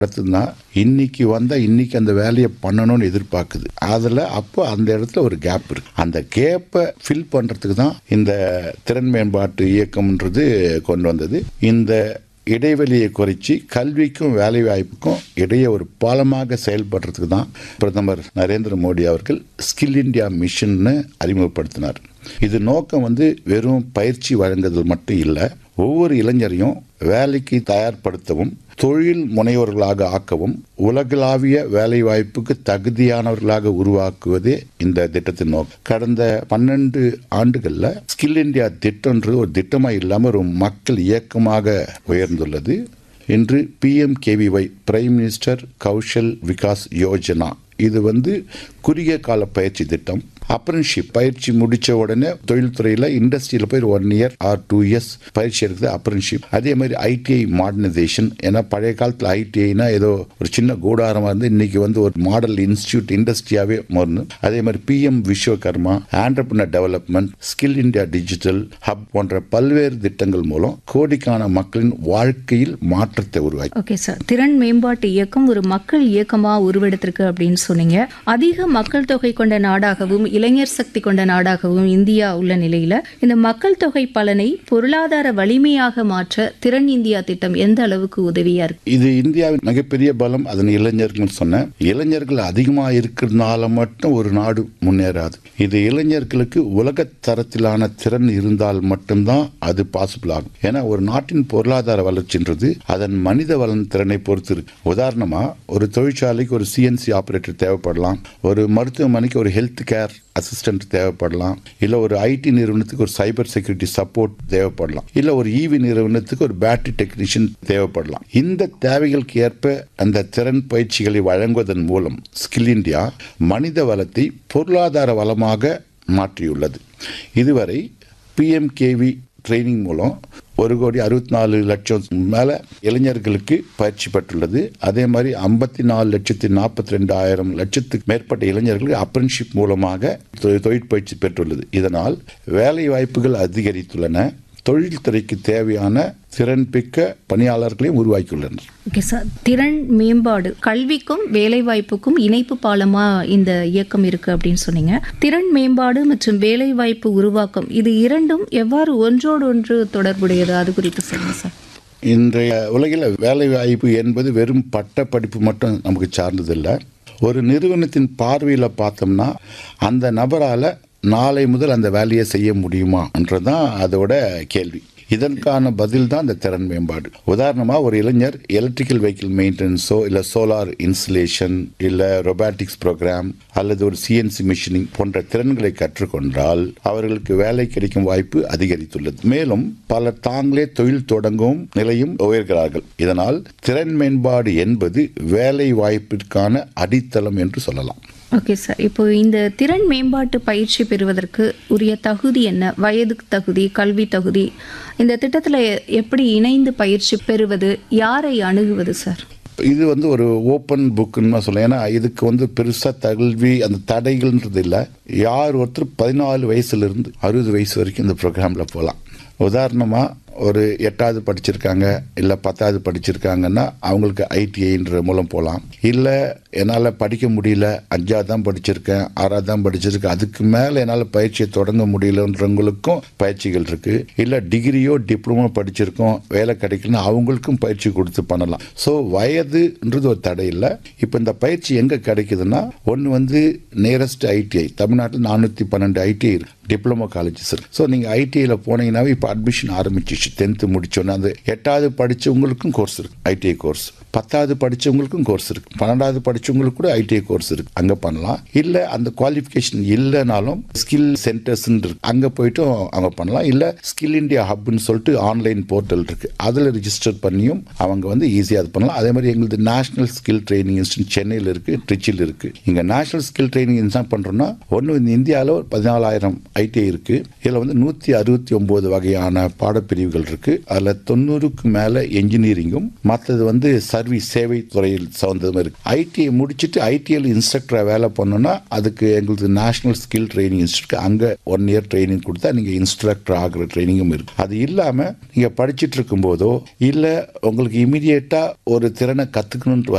அடுத்ததுன்னா இன்னைக்கு வந்தா இன்னைக்கு அந்த வேலையை பண்ணணும்னு எதிர்பார்க்குது அதுல அப்போ அந்த இடத்துல ஒரு கேப் இருக்கு அந்த கேப்பை ஃபில் பண்றதுக்கு தான் இந்த திறன் மேம்பாட்டு இயக்கம்ன்றது கொண்டு வந்தது இந்த இடைவெளியை குறைச்சி கல்விக்கும் வேலை வாய்ப்புக்கும் இடையே ஒரு பாலமாக செயல்படுறதுக்கு தான் பிரதமர் நரேந்திர மோடி அவர்கள் ஸ்கில் இந்தியா மிஷன்னு அறிமுகப்படுத்தினார் இது நோக்கம் வந்து வெறும் பயிற்சி வழங்குதல் மட்டும் இல்லை ஒவ்வொரு இளைஞரையும் வேலைக்கு தயார்படுத்தவும் தொழில் முனைவோர்களாக ஆக்கவும் உலகளாவிய வேலை வாய்ப்புக்கு தகுதியானவர்களாக உருவாக்குவதே இந்த திட்டத்தின் நோக்கம் கடந்த பன்னெண்டு ஆண்டுகள்ல ஸ்கில் இந்தியா திட்டம்ன்றது ஒரு திட்டமாக இல்லாமல் ஒரு மக்கள் இயக்கமாக உயர்ந்துள்ளது இன்று PMKVY prime minister Kaushal Vikas Yojana இது வந்து குறுகிய கால பயிற்சி திட்டம் அப்ரன்ஷிப் பயிற்சி முடிச்ச உடனே தொழில்துறையில் இண்டஸ்ட்ரியில் போய் one year or two years பயிற்சி எடுக்குது அப்ரன்ஷிப் அதே மாதிரி ஐடிஐ மாடர்னைசேஷன் ஏன்னா பழைய காலத்தில் ஐடிஐனா ஏதோ ஒரு சின்ன கூடாரமாக இருந்து இன்னைக்கு வந்து ஒரு மாடல் இன்ஸ்டியூட் இண்டஸ்ட்ரியாவே மாறணும் அதே மாதிரி PM Vishwakarma entrepreneur development skill India digital hub போன்ற பல்வேறு திட்டங்கள் மூலம் கோடிக்கான மக்களின் வாழ்க்கையில் மாற்றத்தை உருவாக்கி ஓகே சார் திறன் மேம்பாட்டு இயக்கம் ஒரு மக்கள் இயக்கமா உருவெடுத்திருக்கு அப்படின்னு சொன்னீங்க அதிக மக்கள் தொகை கொண்ட நாடாகவும் இளைஞர் சக்தி கொண்ட நாடாகவும் இந்தியா உள்ள நிலையில இந்த மக்கள் தொகை பலனை பொருளாதார வலிமையாக மாற்ற திறன் இந்தியா திட்டம் எந்த அளவுக்கு உதவியா இருக்கு இது இந்தியாவின் மிகப்பெரிய பலம் அதன் இளைஞர்கள் சொன்னேன் இளைஞர்கள் அதிகமாக இருக்கிறதுனால மட்டும் ஒரு நாடு முன்னேறாது இது இளைஞர்களுக்கு உலக தரத்திலான திறன் இருந்தால் மட்டும்தான் அது பாசிபிள் ஆகும் ஏன்னா ஒரு நாட்டின் பொருளாதார வளர்ச்சின்றது அதன் மனித வளன் திறனை பொறுத்து இருக்கு உதாரணமா ஒரு தொழிற்சாலைக்கு ஒரு சிஎன்சி ஆபரேட்டர் தேவைப்படலாம் ஒரு மருத்துவமனைக்கு ஒரு ஹெல்த் கேர் அசிஸ்டன்ட் தேவைப்படலாம் இல்ல ஒரு ஐடி நிறுவனத்துக்கு ஒரு சைபர் செக்யூரிட்டி சப்போர்ட் தேவைப்படலாம் இல்ல ஒரு ஈவி நிறுவனத்துக்கு ஒரு பேட்டரி டெக்னீஷியன் தேவைப்படலாம் இந்த தேவைகளுக்கு ஏற்ப அந்த திறன் பயிற்சிகளை வழங்குவதன் மூலம் ஸ்கில் இந்தியா மனித வளத்தை பொருளாதார வளமாக மாற்றியுள்ளது இதுவரை பிஎம்கேவி ட்ரைனிங் மூலம் ஒரு கோடி அறுபத்தி நாலு லட்சம் மேல இளைஞர்களுக்கு பயிற்சி பெற்றுள்ளது அதே மாதிரி ஐம்பத்தி நாலு லட்சத்தி நாற்பத்தி ரெண்டாயிரம் லட்சத்துக்கு மேற்பட்ட இளைஞர்களுக்கு அப்ரன்ஷிப் மூலமாக தொ- தொழிற்பயிற்சி பெற்றுள்ளது இதனால் வேலை வாய்ப்புகள் அதிகரித்துள்ளன தொழில்துறைக்கு தேவையான திறன்பிக்க பணியாளர்களையும் உருவாக்கியுள்ளனர் ஓகே சார் திறன் மேம்பாடு கல்விக்கும் வேலைவாய்ப்புக்கும் இணைப்பு பாலமா இந்த இயக்கம் இருக்கு அப்படின்னு சொன்னீங்க திறன் மேம்பாடு மற்றும் வேலைவாய்ப்பு உருவாக்கம் இது இரண்டும் எவ்வாறு ஒன்றோடு ஒன்று தொடர்புடையது அது குறித்து சொல்லுங்க சார் இன்றைய உலகில் வேலை வாய்ப்பு என்பது வெறும் பட்ட படிப்பு மட்டும் நமக்கு சார்ந்ததில்லை ஒரு நிறுவனத்தின் பார்வையில் பார்த்தோம்னா அந்த நபரால் நாளை முதல் அந்த வேலையை செய்ய முடியுமான்றதுதான் அதோட கேள்வி இதற்கான பதில் தான் இந்த திறன் மேம்பாடு உதாரணமா ஒரு இளைஞர் எலக்ட்ரிக்கல் வெஹிக்கிள் மெயின்டெனன்ஸோ இல்ல சோலார் இன்ஸ்டலேஷன் இல்ல ரொபாட்டிக்ஸ் ப்ரோக்ராம் அல்லது ஒரு சிஎன்சி மிஷினிங் போன்ற திறன்களை கற்றுக்கொண்டால் அவர்களுக்கு வேலை கிடைக்கும் வாய்ப்பு அதிகரித்துள்ளது மேலும் பலர் தாங்களே தொழில் தொடங்கும் நிலையும் உயர்கிறார்கள் இதனால் திறன் மேம்பாடு என்பது வேலை வாய்ப்பிற்கான அடித்தளம் என்று சொல்லலாம் ஓகே சார் இப்போ இந்த திறன் மேம்பாட்டு பயிற்சி பெறுவதற்கு உரிய தகுதி என்ன வயது தகுதி கல்வி தகுதி இந்த திட்டத்தில் எப்படி இணைந்து பயிற்சி பெறுவது யாரை அணுகுவது சார் இது வந்து ஒரு ஓப்பன் புக்குன்னு சொல்லலாம் ஏன்னா இதுக்கு வந்து பெருசாக தகல்வி அந்த தடைகள்ன்றது இல்லை யார் ஒருத்தர் பதினாலு வயசுலேருந்து அறுபது வயசு வரைக்கும் இந்த ப்ரோக்ராமில் போகலாம் உதாரணமாக ஒரு எட்டாவது படிச்சிருக்காங்க இல்லை பத்தாவது படிச்சிருக்காங்கன்னா அவங்களுக்கு ஐடிஐன்ற மூலம் போகலாம் இல்லை என்னால் படிக்க முடியல அஞ்சாவது தான் படிச்சிருக்கேன் ஆறாவது தான் படிச்சிருக்கேன் அதுக்கு மேலே என்னால் பயிற்சியை தொடங்க முடியலன்றவங்களுக்கும் பயிற்சிகள் இருக்கு இல்லை டிகிரியோ டிப்ளமோ படிச்சிருக்கோம் வேலை கிடைக்கலன்னா அவங்களுக்கும் பயிற்சி கொடுத்து பண்ணலாம் ஸோ வயதுன்றது ஒரு தடை இல்லை இப்போ இந்த பயிற்சி எங்கே கிடைக்குதுன்னா ஒன்று வந்து நியரஸ்ட் ஐடிஐ தமிழ்நாட்டில் நானூற்றி பன்னெண்டு ஐடிஐ இருக்கு டிப்ளமோ காலேஜஸ் இருக்கு ஸோ நீங்கள் ஐடிஐயில் போனீங்கன்னாவே இப்போ அட்மிஷன் ஆரம்பிச்சிச்சு டென்த்து முடிச்சோன்னே அந்த எட்டாவது படிச்சவங்களுக்கும் கோர்ஸ் இருக்கு ஐடிஐ கோர்ஸ் பத்தாவது படிச்சவங்களுக்கும் கோர்ஸ் இருக்கு பன்னெண்டாவது படிச்சவங்களுக்கு கூட ஐடிஐ கோர்ஸ் இருக்கு அங்கே பண்ணலாம் இல்லை அந்த குவாலிஃபிகேஷன் இல்லைனாலும் ஸ்கில் சென்டர்ஸ் இருக்கு அங்கே போயிட்டு அவங்க பண்ணலாம் இல்லை ஸ்கில் இந்தியா ஹப்னு சொல்லிட்டு ஆன்லைன் போர்ட்டல் இருக்கு அதில் ரிஜிஸ்டர் பண்ணியும் அவங்க வந்து ஈஸியாக அது பண்ணலாம் அதே மாதிரி எங்களுக்கு நேஷனல் ஸ்கில் ட்ரைனிங் இன்ஸ்டியூட் சென்னையில் இருக்கு ட்ரிச்சில் இருக்கு இங்கே நேஷனல் ஸ்கில் ட்ரைனிங் என்ன பண்ணுறோம்னா ஒன்று இந்த இந்தியாவில் ஒரு பதினாலாயிரம் ஐடிஐ இருக்கு இதில் வந்து நூற்றி அறுபத்தி ஒம்பது வகையான பாடப்பிரிவுகள் இருக்கு அதில் தொண்ணூறுக்கு மேலே என்ஜினியரிங்கும் மற்றது வந்து சர்வீஸ் சேவை துறையில் சார்ந்ததும் இருக்கு ஐடிஐ முடிச்சுட்டு ஐடிஎல் இன்ஸ்ட்ரக்டரா வேலை பண்ணணும்னா அதுக்கு எங்களுக்கு நேஷனல் ஸ்கில் ட்ரைனிங் இன்ஸ்டியூட் அங்க ஒன் இயர் ட்ரைனிங் கொடுத்தா நீங்க இன்ஸ்ட்ரக்டர் ஆகிற ட்ரைனிங்கும் இருக்கு அது இல்லாம நீங்க படிச்சிட்டு இருக்கும் போதோ இல்ல உங்களுக்கு இமீடியட்டா ஒரு திறனை கத்துக்கணும்னு